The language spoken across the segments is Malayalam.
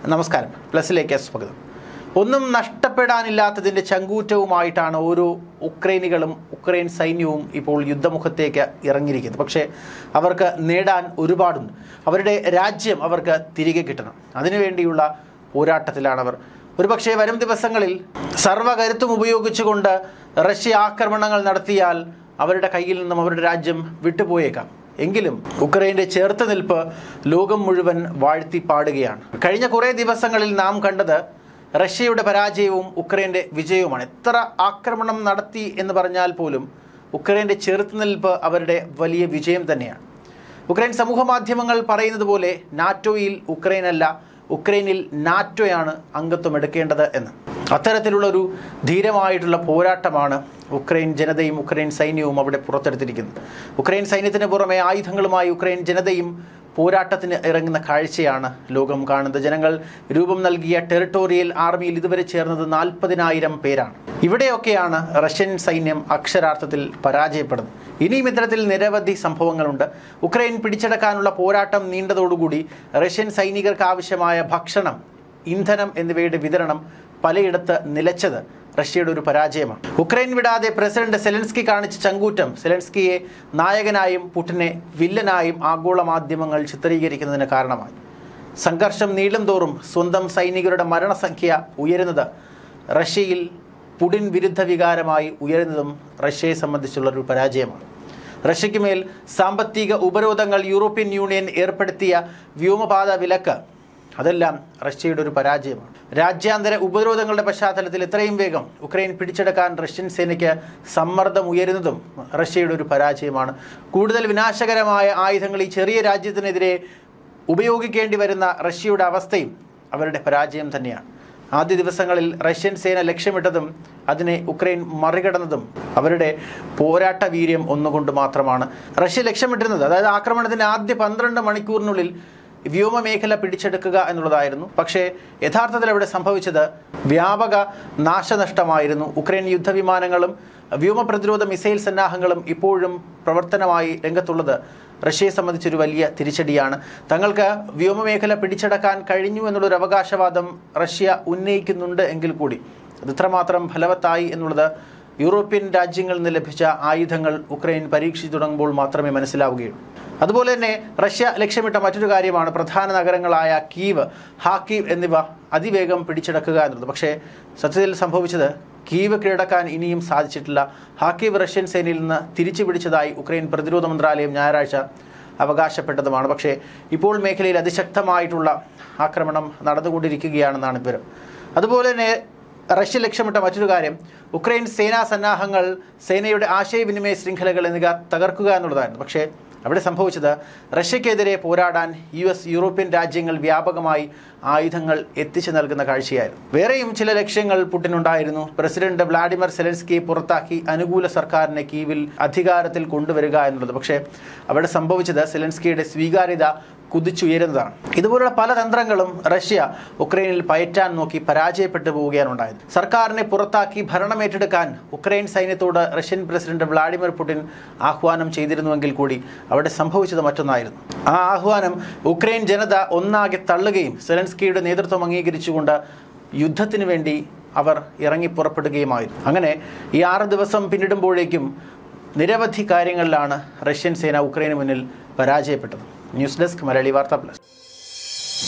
നമസ്കാരം പ്ലസിലേക്ക് സ്വാഗതം ഒന്നും നഷ്ടപ്പെടാനില്ലാത്തതിൻ്റെ ചങ്കൂറ്റവുമായിട്ടാണ് ഓരോ ഉക്രൈനികളും ഉക്രൈൻ സൈന്യവും ഇപ്പോൾ യുദ്ധമുഖത്തേക്ക് ഇറങ്ങിയിരിക്കുന്നത് പക്ഷേ അവർക്ക് നേടാൻ ഒരുപാടുണ്ട് അവരുടെ രാജ്യം അവർക്ക് തിരികെ കിട്ടണം അതിനുവേണ്ടിയുള്ള പോരാട്ടത്തിലാണ് അവർ ഒരുപക്ഷെ വരും ദിവസങ്ങളിൽ സർവ്വകരുത്തും ഉപയോഗിച്ചുകൊണ്ട് റഷ്യ ആക്രമണങ്ങൾ നടത്തിയാൽ അവരുടെ കയ്യിൽ നിന്നും അവരുടെ രാജ്യം വിട്ടുപോയേക്കാം എങ്കിലും ഉക്രൈൻ്റെ ചേർത്ത് നിൽപ്പ് ലോകം മുഴുവൻ വാഴ്ത്തി പാടുകയാണ് കഴിഞ്ഞ കുറേ ദിവസങ്ങളിൽ നാം കണ്ടത് റഷ്യയുടെ പരാജയവും ഉക്രൈൻ്റെ വിജയവുമാണ് എത്ര ആക്രമണം നടത്തി എന്ന് പറഞ്ഞാൽ പോലും ഉക്രൈൻ്റെ ചെറുത്തുനിൽപ്പ് അവരുടെ വലിയ വിജയം തന്നെയാണ് ഉക്രൈൻ സമൂഹ മാധ്യമങ്ങൾ പറയുന്നത് പോലെ നാറ്റോയിൽ ഉക്രൈനല്ല ഉക്രൈനിൽ നാറ്റോയാണ് അംഗത്വം എടുക്കേണ്ടത് എന്ന് അത്തരത്തിലുള്ള ഒരു ധീരമായിട്ടുള്ള പോരാട്ടമാണ് ഉക്രൈൻ ജനതയും ഉക്രൈൻ സൈന്യവും അവിടെ പുറത്തെടുത്തിരിക്കുന്നത് ഉക്രൈൻ സൈന്യത്തിന് പുറമെ ആയുധങ്ങളുമായി ഉക്രൈൻ ജനതയും പോരാട്ടത്തിന് ഇറങ്ങുന്ന കാഴ്ചയാണ് ലോകം കാണുന്നത് ജനങ്ങൾ രൂപം നൽകിയ ടെറിട്ടോറിയൽ ആർമിയിൽ ഇതുവരെ ചേർന്നത് നാൽപ്പതിനായിരം പേരാണ് ഇവിടെയൊക്കെയാണ് റഷ്യൻ സൈന്യം അക്ഷരാർത്ഥത്തിൽ പരാജയപ്പെടുന്നത് ഇനിയും ഇത്തരത്തിൽ നിരവധി സംഭവങ്ങളുണ്ട് ഉക്രൈൻ പിടിച്ചെടുക്കാനുള്ള പോരാട്ടം നീണ്ടതോടുകൂടി റഷ്യൻ സൈനികർക്ക് ആവശ്യമായ ഭക്ഷണം ഇന്ധനം എന്നിവയുടെ വിതരണം പലയിടത്ത് നിലച്ചത് റഷ്യയുടെ ഒരു പരാജയമാണ് ഉക്രൈൻ വിടാതെ പ്രസിഡന്റ് സെലൻസ്കി കാണിച്ച ചങ്കൂറ്റം സെലൻസ്കിയെ നായകനായും പുടിനെ വില്ലനായും ആഗോള മാധ്യമങ്ങൾ ചിത്രീകരിക്കുന്നതിന് കാരണമായി സംഘർഷം നീളും തോറും സ്വന്തം സൈനികരുടെ മരണസംഖ്യ ഉയരുന്നത് റഷ്യയിൽ പുടിൻ വിരുദ്ധ വികാരമായി ഉയരുന്നതും റഷ്യയെ സംബന്ധിച്ചുള്ള ഒരു പരാജയമാണ് റഷ്യയ്ക്ക് മേൽ സാമ്പത്തിക ഉപരോധങ്ങൾ യൂറോപ്യൻ യൂണിയൻ ഏർപ്പെടുത്തിയ വ്യോമപാത വിലക്ക് അതെല്ലാം റഷ്യയുടെ ഒരു പരാജയമാണ് രാജ്യാന്തര ഉപരോധങ്ങളുടെ പശ്ചാത്തലത്തിൽ ഇത്രയും വേഗം ഉക്രൈൻ പിടിച്ചെടുക്കാൻ റഷ്യൻ സേനയ്ക്ക് സമ്മർദ്ദം ഉയരുന്നതും റഷ്യയുടെ ഒരു പരാജയമാണ് കൂടുതൽ വിനാശകരമായ ആയുധങ്ങൾ ഈ ചെറിയ രാജ്യത്തിനെതിരെ ഉപയോഗിക്കേണ്ടി വരുന്ന റഷ്യയുടെ അവസ്ഥയും അവരുടെ പരാജയം തന്നെയാണ് ആദ്യ ദിവസങ്ങളിൽ റഷ്യൻ സേന ലക്ഷ്യമിട്ടതും അതിനെ ഉക്രൈൻ മറികടന്നതും അവരുടെ പോരാട്ട വീര്യം ഒന്നുകൊണ്ട് മാത്രമാണ് റഷ്യ ലക്ഷ്യമിട്ടിരുന്നത് അതായത് ആക്രമണത്തിന്റെ ആദ്യ പന്ത്രണ്ട് മണിക്കൂറിനുള്ളിൽ വ്യോമമേഖല പിടിച്ചെടുക്കുക എന്നുള്ളതായിരുന്നു പക്ഷേ യഥാർത്ഥത്തിൽ അവിടെ സംഭവിച്ചത് വ്യാപക നാശനഷ്ടമായിരുന്നു ഉക്രൈൻ യുദ്ധവിമാനങ്ങളും വ്യോമ പ്രതിരോധ മിസൈൽ സന്നാഹങ്ങളും ഇപ്പോഴും പ്രവർത്തനമായി രംഗത്തുള്ളത് റഷ്യയെ സംബന്ധിച്ചൊരു വലിയ തിരിച്ചടിയാണ് തങ്ങൾക്ക് വ്യോമമേഖല പിടിച്ചടക്കാൻ കഴിഞ്ഞു എന്നുള്ളൊരു അവകാശവാദം റഷ്യ ഉന്നയിക്കുന്നുണ്ട് എങ്കിൽ കൂടി അത് ഇത്രമാത്രം ഫലവത്തായി എന്നുള്ളത് യൂറോപ്യൻ രാജ്യങ്ങളിൽ നിന്ന് ലഭിച്ച ആയുധങ്ങൾ ഉക്രൈൻ പരീക്ഷിച്ചു തുടങ്ങുമ്പോൾ മാത്രമേ മനസ്സിലാവുകയുള്ളൂ അതുപോലെ തന്നെ റഷ്യ ലക്ഷ്യമിട്ട മറ്റൊരു കാര്യമാണ് പ്രധാന നഗരങ്ങളായ കീവ് ഹാക്കീവ് എന്നിവ അതിവേഗം പിടിച്ചെടുക്കുക എന്നുള്ളത് പക്ഷേ സത്യത്തിൽ സംഭവിച്ചത് കീവ് കീഴടക്കാൻ ഇനിയും സാധിച്ചിട്ടില്ല ഹാക്കീവ് റഷ്യൻ സേനയിൽ നിന്ന് തിരിച്ചു പിടിച്ചതായി ഉക്രൈൻ പ്രതിരോധ മന്ത്രാലയം ഞായറാഴ്ച അവകാശപ്പെട്ടതുമാണ് പക്ഷേ ഇപ്പോൾ മേഖലയിൽ അതിശക്തമായിട്ടുള്ള ആക്രമണം നടന്നുകൊണ്ടിരിക്കുകയാണെന്നാണ് വിവരം അതുപോലെ തന്നെ റഷ്യ ലക്ഷ്യമിട്ട മറ്റൊരു കാര്യം ഉക്രൈൻ സേനാ സന്നാഹങ്ങൾ സേനയുടെ ആശയവിനിമയ ശൃംഖലകൾ എന്നിവ തകർക്കുക എന്നുള്ളതായിരുന്നു പക്ഷേ അവിടെ സംഭവിച്ചത് റഷ്യക്കെതിരെ പോരാടാൻ യു എസ് യൂറോപ്യൻ രാജ്യങ്ങൾ വ്യാപകമായി ആയുധങ്ങൾ എത്തിച്ചു നൽകുന്ന കാഴ്ചയായിരുന്നു വേറെയും ചില ലക്ഷ്യങ്ങൾ പുട്ടിനുണ്ടായിരുന്നു പ്രസിഡന്റ് വ്ളാഡിമിർ സെലൻസ്കിയെ പുറത്താക്കി അനുകൂല സർക്കാരിനെ കീവിൽ അധികാരത്തിൽ കൊണ്ടുവരിക എന്നുള്ളത് പക്ഷേ അവിടെ സംഭവിച്ചത് സെലൻസ്കിയുടെ സ്വീകാര്യത കുതിച്ചുയരുന്നതാണ് ഇതുപോലുള്ള പല തന്ത്രങ്ങളും റഷ്യ ഉക്രൈനിൽ പയറ്റാൻ നോക്കി പരാജയപ്പെട്ടു പോവുകയാണ് ഉണ്ടായത് സർക്കാരിനെ പുറത്താക്കി ഭരണം ഏറ്റെടുക്കാൻ ഉക്രൈൻ സൈന്യത്തോട് റഷ്യൻ പ്രസിഡന്റ് വ്ളാഡിമിർ പുടിൻ ആഹ്വാനം ചെയ്തിരുന്നുവെങ്കിൽ കൂടി അവിടെ സംഭവിച്ചത് മറ്റൊന്നായിരുന്നു ആ ആഹ്വാനം ഉക്രൈൻ ജനത ഒന്നാകെ തള്ളുകയും സെലൻസ്കിയുടെ നേതൃത്വം അംഗീകരിച്ചുകൊണ്ട് യുദ്ധത്തിന് വേണ്ടി അവർ ഇറങ്ങി പുറപ്പെടുകയുമായിരുന്നു അങ്ങനെ ഈ ആറ് ദിവസം പിന്നിടുമ്പോഴേക്കും നിരവധി കാര്യങ്ങളിലാണ് റഷ്യൻ സേന ഉക്രൈന് മുന്നിൽ പരാജയപ്പെട്ടത് ന്യൂസ് ഡെസ്ക് മലയാളി വാർത്താ പ്ലസ്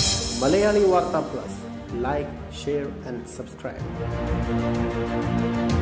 മലയാളി വാർത്ത plus like share and subscribe